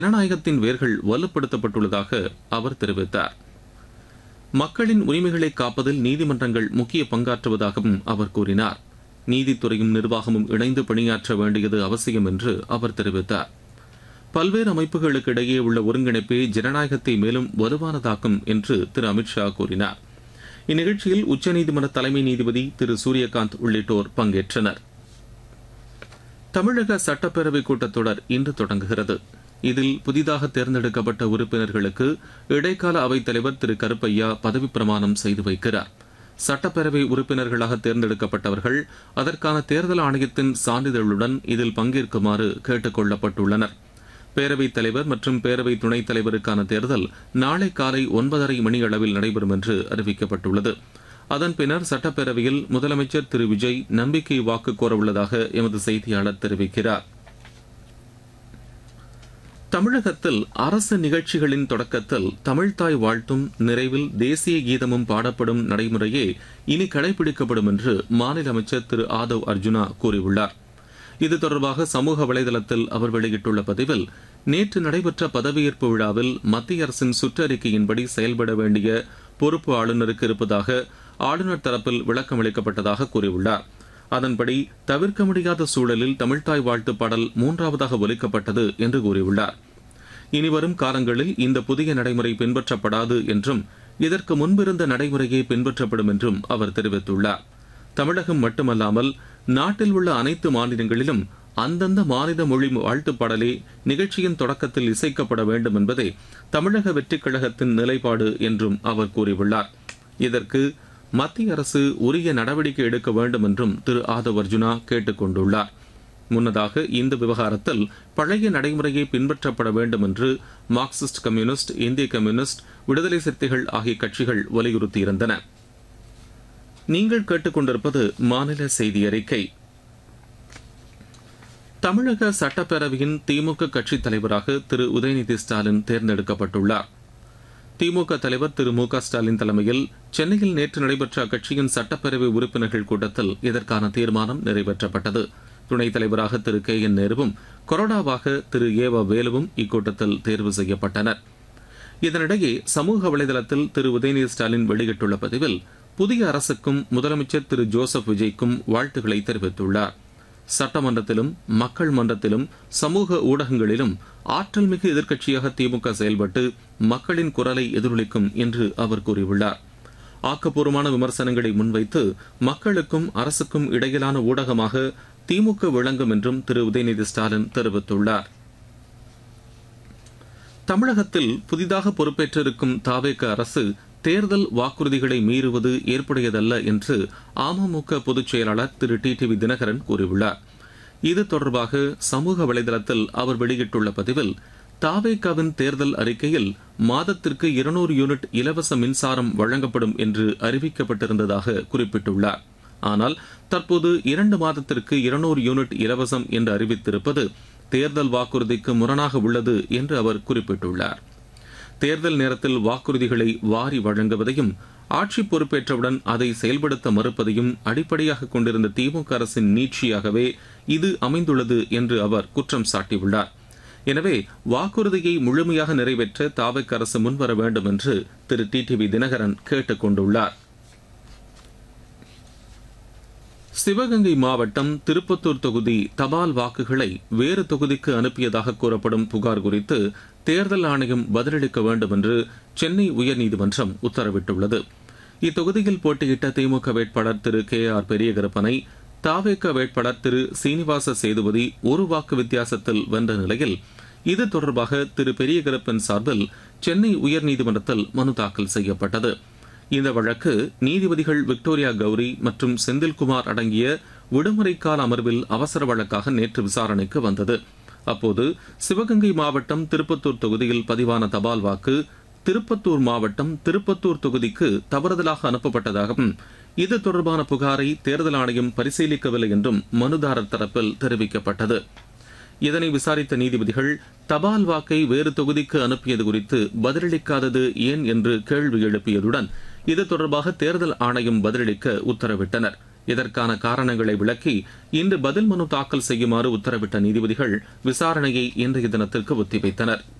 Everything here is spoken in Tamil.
ஜனநாயகத்தின் வேர்கள் வலுப்படுத்தப்பட்டுள்ளதாக அவர் தெரிவித்தார் மக்களின் உரிமைகளை காப்பதில் நீதிமன்றங்கள் முக்கிய பங்காற்றுவதாகவும் அவர் கூறினார் நீதித்துறையும் நிர்வாகமும் இணைந்து பணியாற்ற வேண்டியது அவசியம் என்று அவர் தெரிவித்தார் பல்வேறு அமைப்புகளுக்கு இடையே உள்ள ஒருங்கிணைப்பே ஜனநாயகத்தை மேலும் வலுவானதாக்கும் என்று திரு அமித்ஷா கூறினார் இந்நிகழ்ச்சியில் உச்சநீதிமன்ற தலைமை நீதிபதி திரு சூரியகாந்த் உள்ளிட்டோர் பங்கேற்றனர் தமிழக சட்டப்பேரவை கூட்டத்தொடர் இன்று தொடங்குகிறது இதில் புதிதாக தேர்ந்தெடுக்கப்பட்ட உறுப்பினர்களுக்கு இடைக்கால அவைத் தலைவர் திரு கருப்பையா பதவிப் பிரமாணம் செய்து வைக்கிறார் சட்டப்பேரவை உறுப்பினர்களாக தேர்ந்தெடுக்கப்பட்டவர்கள் அதற்கான தேர்தல் ஆணையத்தின் சான்றிதழுடன் இதில் பங்கேற்குமாறு கேட்டுக் கொள்ளப்பட்டுள்ளனர் பேரவைத் தலைவர் மற்றும் பேரவை துணைத் தலைவருக்கான தேர்தல் நாளை காலை ஒன்பதரை மணி அளவில் நடைபெறும் என்று அறிவிக்கப்பட்டுள்ளது அதன் பின்னர் சட்டப்பேரவையில் முதலமைச்சர் திரு விஜய் நம்பிக்கை வாக்கு கோரவுள்ளதாக எமது செய்தியாளர் தெரிவிக்கிறார் தமிழகத்தில் அரசு நிகழ்ச்சிகளின் தொடக்கத்தில் தமிழ்தாய் வாழ்த்தும் நிறைவில் தேசிய கீதமும் பாடப்படும் நடைமுறையே இனி கடைபிடிக்கப்படும் என்று மாநில அமைச்சர் திரு ஆதவ் அர்ஜுனா கூறியுள்ளார் இது தொடர்பாக சமூக வலைதளத்தில் அவர் வெளியிட்டுள்ள பதிவில் நேற்று நடைபெற்ற பதவியேற்பு விழாவில் மத்திய அரசின் சுற்றறிக்கையின்படி செயல்பட வேண்டிய பொறுப்பு ஆளுநருக்கு இருப்பதாக ஆளுநர் தரப்பில் விளக்கம் அளிக்கப்பட்டதாக கூறியுள்ளார் அதன்படி தவிர்க்க முடியாத சூழலில் தமிழ்தாய் வாழ்த்து பாடல் மூன்றாவதாக ஒலிக்கப்பட்டது என்று கூறியுள்ளார் இனிவரும் காலங்களில் இந்த புதிய நடைமுறை பின்பற்றப்படாது என்றும் இதற்கு முன்பிருந்த நடைமுறையே பின்பற்றப்படும் என்றும் அவர் தெரிவித்துள்ளார் தமிழகம் மட்டுமல்லாமல் நாட்டில் உள்ள அனைத்து மாநிலங்களிலும் அந்தந்த மாநில மொழி வாழ்த்து பாடலே நிகழ்ச்சியின் தொடக்கத்தில் இசைக்கப்பட வேண்டும் என்பதே தமிழக வெற்றிக் கழகத்தின் நிலைப்பாடு என்றும் அவர் கூறியுள்ளார் இதற்கு மத்திய அரசு உரிய நடவடிக்கை எடுக்க வேண்டும் என்றும் திரு ஆதவ் அர்ஜுனா கேட்டுக் கொண்டுள்ளார் முன்னதாக இந்த விவகாரத்தில் பழைய நடைமுறையை பின்பற்றப்பட வேண்டும் என்று மார்க்சிஸ்ட் கம்யூனிஸ்ட் இந்திய கம்யூனிஸ்ட் விடுதலை சிறுத்தைகள் ஆகிய கட்சிகள் வலியுறுத்தியிருந்தன நீங்கள் கேட்டுக்கொண்டிருப்பது மாநில செய்தி அறிக்கை தமிழக சட்டப்பேரவையின் திமுக கட்சித் தலைவராக திரு உதயநிதி ஸ்டாலின் தேர்ந்தெடுக்கப்பட்டுள்ளார் திமுக தலைவர் திரு மு க ஸ்டாலின் தலைமையில் சென்னையில் நேற்று நடைபெற்ற அக்கட்சியின் சட்டப்பேரவை உறுப்பினர்கள் கூட்டத்தில் இதற்கான தீர்மானம் நிறைவேற்றப்பட்டது துணைத் தலைவராக திரு கே என் நேருவும் கொறடாவாக திரு ஏவ வேலுவும் இக்கூட்டத்தில் தேர்வு செய்யப்பட்டனர் இதனிடையே சமூக வலைதளத்தில் திரு உதயநிதி ஸ்டாலின் வெளியிட்டுள்ள பதிவில் புதிய அரசுக்கும் முதலமைச்சர் திரு ஜோசப் விஜய்க்கும் வாழ்த்துக்களை தெரிவித்துள்ளார் சட்டமன்றத்திலும் மக்கள் மன்றத்திலும் சமூக ஊடகங்களிலும் ஆற்றல் மிகு எதிர்க்கட்சியாக திமுக செயல்பட்டு மக்களின் குரலை எதிரொலிக்கும் என்று அவர் கூறியுள்ளார் ஆக்கப்பூர்வமான விமர்சனங்களை முன்வைத்து மக்களுக்கும் அரசுக்கும் இடையிலான ஊடகமாக திமுக விளங்கும் என்றும் திரு உதயநிதி ஸ்டாலின் தெரிவித்துள்ளார் தமிழகத்தில் புதிதாக பொறுப்பேற்றிருக்கும் தாவேக அரசு தேர்தல் வாக்குறுதிகளை மீறுவது ஏற்புடையதல்ல என்று அமமுக பொதுச் செயலாளர் திரு டி டிவி தினகரன் கூறியுள்ளார் இது தொடர்பாக சமூக வலைதளத்தில் அவர் வெளியிட்டுள்ள பதிவில் தாவேகாவின் தேர்தல் அறிக்கையில் மாதத்திற்கு இருநூறு யூனிட் இலவச மின்சாரம் வழங்கப்படும் என்று அறிவிக்கப்பட்டிருந்ததாக குறிப்பிட்டுள்ளார் ஆனால் தற்போது இரண்டு மாதத்திற்கு இருநூறு யூனிட் இலவசம் என்று அறிவித்திருப்பது தேர்தல் வாக்குறுதிக்கு முரணாக உள்ளது என்று அவர் குறிப்பிட்டுள்ளார் தேர்தல் நேரத்தில் வாக்குறுதிகளை வாரி வழங்குவதையும் ஆட்சி பொறுப்பேற்றவுடன் அதை செயல்படுத்த மறுப்பதையும் அடிப்படையாக கொண்டிருந்த திமுக அரசின் நீட்சியாகவே இது அமைந்துள்ளது என்று அவர் குற்றம் சாட்டியுள்ளார் எனவே வாக்குறுதியை முழுமையாக நிறைவேற்ற தாவக் அரசு முன்வர வேண்டும் என்று திரு டி டிவி தினகரன் கேட்டுக் கொண்டுள்ளார் சிவகங்கை மாவட்டம் திருப்பத்தூர் தொகுதி தபால் வாக்குகளை வேறு தொகுதிக்கு அனுப்பியதாக கூறப்படும் புகார் குறித்து தேர்தல் ஆணையம் பதிலளிக்க வேண்டும் என்று சென்னை உயர்நீதிமன்றம் உத்தரவிட்டுள்ளது இத்தொகுதியில் போட்டியிட்ட திமுக வேட்பாளர் திரு கே ஆர் பெரியகருப்பனை தாவேக வேட்பாளர் திரு சீனிவாச சேதுபதி ஒரு வாக்கு வித்தியாசத்தில் வென்ற நிலையில் இது தொடர்பாக திரு பெரியகருப்பன் சார்பில் சென்னை உயர்நீதிமன்றத்தில் மனு தாக்கல் செய்யப்பட்டது இந்த வழக்கு நீதிபதிகள் விக்டோரியா கௌரி மற்றும் செந்தில்குமார் அடங்கிய விடுமுறை கால அமர்வில் அவசர வழக்காக நேற்று விசாரணைக்கு வந்தது அப்போது சிவகங்கை மாவட்டம் திருப்பத்தூர் தொகுதியில் பதிவான தபால் வாக்கு திருப்பத்தூர் மாவட்டம் திருப்பத்தூர் தொகுதிக்கு தவறுதலாக அனுப்பப்பட்டதாகவும் இது தொடர்பான புகாரை தேர்தல் ஆணையம் பரிசீலிக்கவில்லை என்றும் மனுதாரர் தரப்பில் தெரிவிக்கப்பட்டது இதனை விசாரித்த நீதிபதிகள் தபால் வாக்கை வேறு தொகுதிக்கு அனுப்பியது குறித்து பதிலளிக்காதது ஏன் என்று கேள்வி எழுப்பியதுடன் இது தொடர்பாக தேர்தல் ஆணையம் பதிலளிக்க உத்தரவிட்டனர் இதற்கான காரணங்களை விளக்கி இன்று பதில் மனு தாக்கல் செய்யுமாறு உத்தரவிட்ட நீதிபதிகள் விசாரணையை இன்றைய தினத்திற்கு ஒத்திவைத்தனர்